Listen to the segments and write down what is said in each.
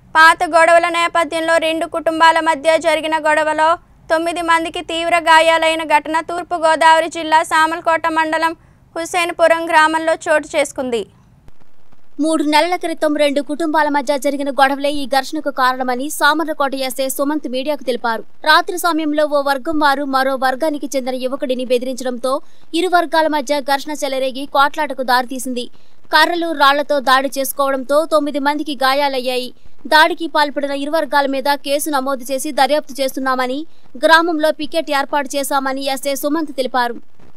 పాత గొడవల నేపథ్యంలో రెండు కుటుంబాల మధ్య జరిగిన గొడవలో తొమ్మిది మందికి తీవ్ర గాయాలైన ఘటన తూర్పుగోదావరి జిల్లా సామలకోట మండలం హుసేన్పురం గ్రామంలో చోటు చేసుకుంది మూడు నెలల క్రితం రెండు కుటుంబాల మధ్య జరిగిన గొడవలే ఈ ఘర్షణకు కారణమని సామర్లకోట ఎస్ఐ సుమంత్ మీడియాకు తెలిపారు రాత్రి సమయంలో ఓ వర్గం వారు మరో వర్గానికి చెందిన యువకుడిని బెదిరించడంతో ఇరు వర్గాల మధ్య ఘర్షణ చెలరేగి కోట్లాటకు దారితీసింది కర్రలు రాళ్లతో దాడి చేసుకోవడంతో తొమ్మిది మందికి గాయాలయ్యాయి దాడికి పాల్పడిన ఇరు వర్గాల మీద కేసు నమోదు చేసి దర్యాప్తు చేస్తున్నామని గ్రామంలో పికెట్ ఏర్పాటు చేశామని ఎస్ఐ సుమంత్ తెలిపారు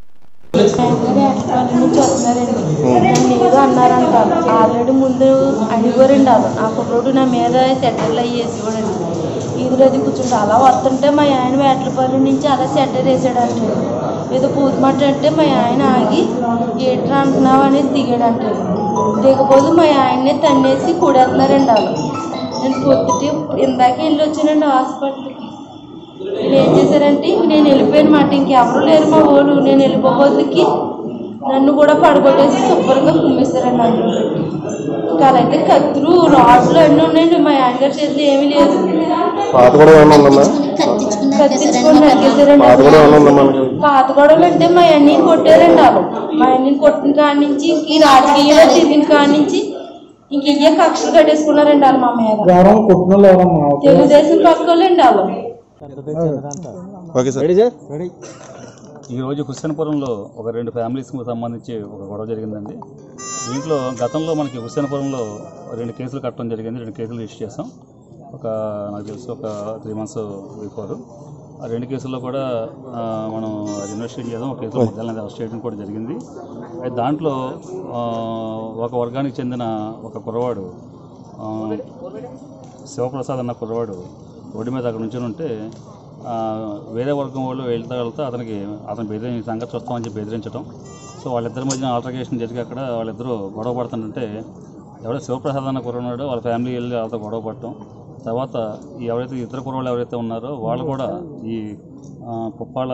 వాళ్ళ నుంచి వస్తున్నారండి నన్ను ఏదో అన్నారంట ఆల్రెడీ ముందు అడిగోరండి వాళ్ళు ఆ కుర్రోడు నా మీద సెటర్లు అయ్యేసి చూడండి ఈదులో అది కూర్చుంటే అలా వస్తుంటే మా ఆయన వేటలపల్లి నుంచి అలా సెటర్ వేసాడంట ఏదో పూతమాట అంటే మా ఆయన ఆగి ఏట్రా అంటున్నావు అనేసి దిగాడంట దిగపోతే మా ఆయన్నే తన్నేసి కూడేస్తున్నారండి వాళ్ళు నేను పొద్దుటి ఇందాక వెళ్ళి వచ్చానండి హాస్పిటల్కి వీళ్ళు ఏం చేశారంటే ఇంక నేను వెళ్ళిపోయాను మాట ఇంకెవరు లేరు మా వాళ్ళు నేను వెళ్ళిపోబోతుకి నన్ను కూడా పడగొట్టేసి శుభ్రంగా కుమ్మేశారండి అందులో పెట్టి ఇంకా అలా అయితే కత్తులు రాడ్లు అన్నీ ఉన్నాయండి మా ఆయనగారి చేతిలో ఏమీ లేదు పాత కూడా ఏమన్నా ఉందమ్మా కత్తించుకొని నరికేశారండి పాత కూడా ఏమన్నా ఉందమ్మా మనకి పాత గొడవలు అంటే మా అన్నీని కొట్టారండి వాళ్ళు మా అన్నీని కొట్టిన కాడి నుంచి ఇంక ఈ రాజకీయంలో తిరిగిన కాడి నుంచి ఇంక ఇయ్యే కక్షలు కట్టేసుకున్నారండి వాళ్ళు మా మీద ఎవరో కుటుంబంలో ఎవరమ్మా తెలుగుదేశం పక్కలండి వాళ్ళు ఓకే సార్ ఈరోజు హుస్సేన్పురంలో ఒక రెండు ఫ్యామిలీస్కి సంబంధించి ఒక గొడవ జరిగిందండి దీంట్లో గతంలో మనకి హుస్సేన్పురంలో రెండు కేసులు కట్టడం జరిగింది రెండు కేసులు రిజిస్టర్ చేసాం ఒక నాకు తెలిసి ఒక త్రీ మంత్స్ బిఫోర్ ఆ రెండు కేసుల్లో కూడా ఆ, మనం అది ఇన్వెస్టిగేట్ చేసాం ఒక కేసులో మధ్యాహ్నం అరెస్ట్ చేయడం కూడా జరిగింది అయితే దాంట్లో ఆ, ఒక వర్గానికి చెందిన ఒక కుర్రవాడు ఆ, శివప్రసాద్ అన్న కుర్రవాడు రోడ్డు మీద అక్కడ నుంచి ఉంటే ఆ, వేరే వర్గం వాళ్ళు వెళ్తా వెళ్తా అతనికి అతను బెదిరి సంగతి చూస్తామని చెప్పి బెదిరించడం సో వాళ్ళిద్దరి మధ్యన ఆల్టర్కేషన్ జరిగి అక్కడ వాళ్ళిద్దరూ గొడవ పడుతుంటే ఎవరైతే శివప్రసాద్ అన్న కుర్ర ఉన్నాడో వాళ్ళ ఫ్యామిలీ వెళ్ళి వాళ్ళతో గొడవ పడటం తర్వాత ఈ ఎవరైతే ఇతర కుర్రవాళ్ళు ఎవరైతే ఉన్నారో వాళ్ళు కూడా ఈ ఆ, పుప్పాల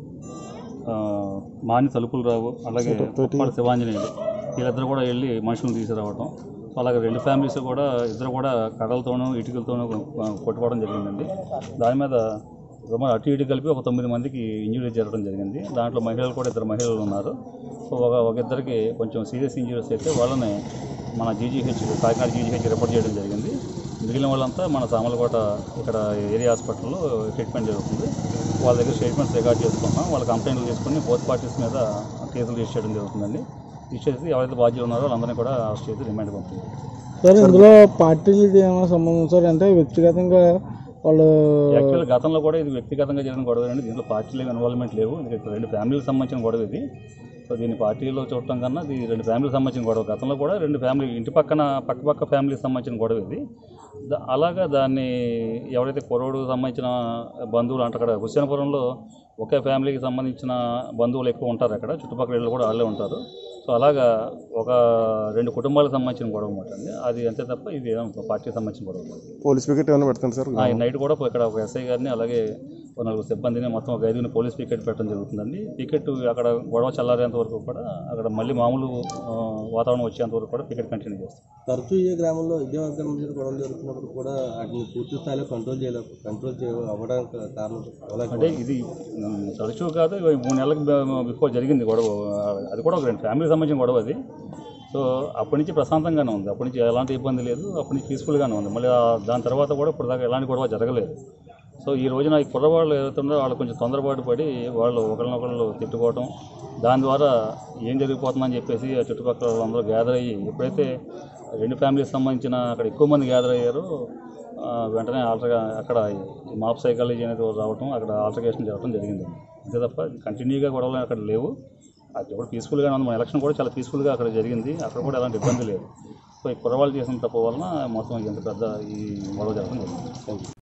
ఆ, మాని తలుపులు రావు అలాగే పుప్పాల శివాంజనేయులు వీళ్ళిద్దరు కూడా వెళ్ళి మనుషులను తీసుకురావడం సో అలాగే రెండు ఫ్యామిలీస్ కూడా ఇద్దరు కూడా కర్రలతోనూ ఇటుకలతోనూ ఆ, కొట్టుకోవడం జరిగిందండి దాని మీద సుమారు అటు ఇటు కలిపి ఒక తొమ్మిది మందికి ఇంజురీ జరగడం జరిగింది దాంట్లో మహిళలు కూడా ఇద్దరు మహిళలు ఉన్నారు సో ఒక ఒక ఇద్దరికి కొంచెం సీరియస్ ఇంజరీస్ అయితే వాళ్ళని మన జీజీహెచ్ కాకినాడ జీజీహెచ్ రిపోర్ట్ చేయడం జరిగింది మిగిలిన వాళ్ళంతా మన సామలకోట ఇక్కడ ఏరియా హాస్పిటల్లో ట్రీట్మెంట్ జరుగుతుంది వాళ్ళ దగ్గర స్టేట్మెంట్స్ రికార్డ్ చేసుకున్నాం వాళ్ళ కంప్లైంట్లు తీసుకుని బోత్ పార్టీస్ మీద కేసులు రిజిస్టర్ చేయడం జరుగుతుందండి రిజిస్టర్ చేసి ఎవరైతే బాధ్యులు ఉన్నారో వాళ్ళందరినీ కూడా అరెస్ట్ చేసి రిమాండ్ పంపుతుంది సార్ ఇందులో పార్టీలకి ఏమైనా సంబంధం సార్ అంటే వ్యక్తిగతంగా వాళ్ళు యాక్చువల్ గతంలో కూడా ఇది వ్యక్తిగతంగా జరిగిన గొడవ అండి దీంట్లో పార్టీలో ఇన్వాల్వ్మెంట్ లేవు ఎందుకంటే రెండు ఫ్యామిలీకి సంబంధించిన గొడవ ఇది సో దీన్ని పార్టీలో చూడటం కన్నా ఇది రెండు ఫ్యామిలీకి సంబంధించిన గొడవ గతంలో కూడా రెండు ఫ్యామిలీ ఇంటి పక్కన పక్క పక్క ఫ్యామిలీకి సంబంధించిన గొడవ ఇది దా- అలాగా దాన్ని ఎవరైతే కురవుడికి సంబంధించిన బంధువులు అంటే అక్కడ హుస్సేనపురంలో ఒకే ఫ్యామిలీకి సంబంధించిన బంధువులు ఎక్కువ ఉంటారు అక్కడ చుట్టుపక్కల ఇళ్ళు కూడా వాళ్ళే ఉంటారు సో అలాగా ఒక రెండు కుటుంబాలకు సంబంధించిన గొడవ అనమాట అండి అది అంతే తప్ప ఇది ఏదో పార్టీకి సంబంధించిన గొడవ కాదు. పోలీస్ పికెట్ ఏమైనా పెడతాను సార్ ఆ, ఈ నైట్ కూడా ఇక్కడ ఒక ఎస్ఐ గారిని అలాగే ఒక నలుగురు సిబ్బందిని మొత్తం ఒక ఐదుగురిని పోలీస్ పికెట్ పెట్టడం జరుగుతుందండి పికెట్ అక్కడ గొడవ చల్లారేంత వరకు కూడా అక్కడ మళ్ళీ మామూలు ఆ, వాతావరణం వచ్చేంత వరకు కూడా పికెట్ కంటిన్యూ చేస్తాం తరచూ ఈ గ్రామంలో ఇదే వర్గాల మధ్య గొడవలు జరుగుతున్నప్పుడు కూడా వాటిని పూర్తి స్థాయిలో కంట్రోల్ చేయలే కంట్రోల్ చేయ అవ్వడానికి కారణం అవలేకపోవడం. అంటే ఇది ఉమ్, తరచూ కాదు ఇవి మూడు నెలలకు బిఫోర్ జరిగింది గొడవ అది కూడా ఒక రెండు ఫ్యామిలీకి సంబంధించిన గొడవ అది సో అప్పటి నుంచి ప్రశాంతంగానే ఉంది అప్పటి నుంచి ఎలాంటి ఇబ్బంది లేదు అప్పటి నుంచి పీస్ఫుల్గానే ఉంది మళ్ళీ ఆ- దాని తర్వాత కూడా ఇప్పుడు దాకా ఎలాంటి గొడవ జరగలేదు సో ఈ రోజున ఈ కుర్రవాళ్ళు ఏదైతే ఉన్నారో వాళ్ళు కొంచెం తొందరపాటు పడి వాళ్ళు ఒకరినొకళ్ళు తిట్టుకోవడం దాని ద్వారా ఏం జరిగిపోతుందని చెప్పేసి ఆ చుట్టుపక్కల వాళ్ళందరూ గ్యాదర్ అయ్యి ఎప్పుడైతే రెండు ఫ్యామిలీకి సంబంధించిన అక్కడ ఎక్కువ మంది గ్యాదర్ అయ్యారో ఆ, వెంటనే ఆల్టర్గా అక్కడ ఈ మాప్ సైకాలజీ అనేది రావటం అక్కడ ఆల్టర్కేషన్ జరగడం జరిగింది అంతే తప్ప కంటిన్యూగా గొడవలు అక్కడ లేవు అది కూడా పీస్ఫుల్గానే ఉంది మన ఎలక్షన్ కూడా చాలా పీస్ఫుల్గా అక్కడ జరిగింది అక్కడ కూడా ఎలాంటి ఇబ్బంది లేదు సో ఈ కుర్రవాళ్ళు చేసిన తప్పు వలన మొత్తం ఇంత పెద్ద ఈ గొడవ జరగడం జరిగింది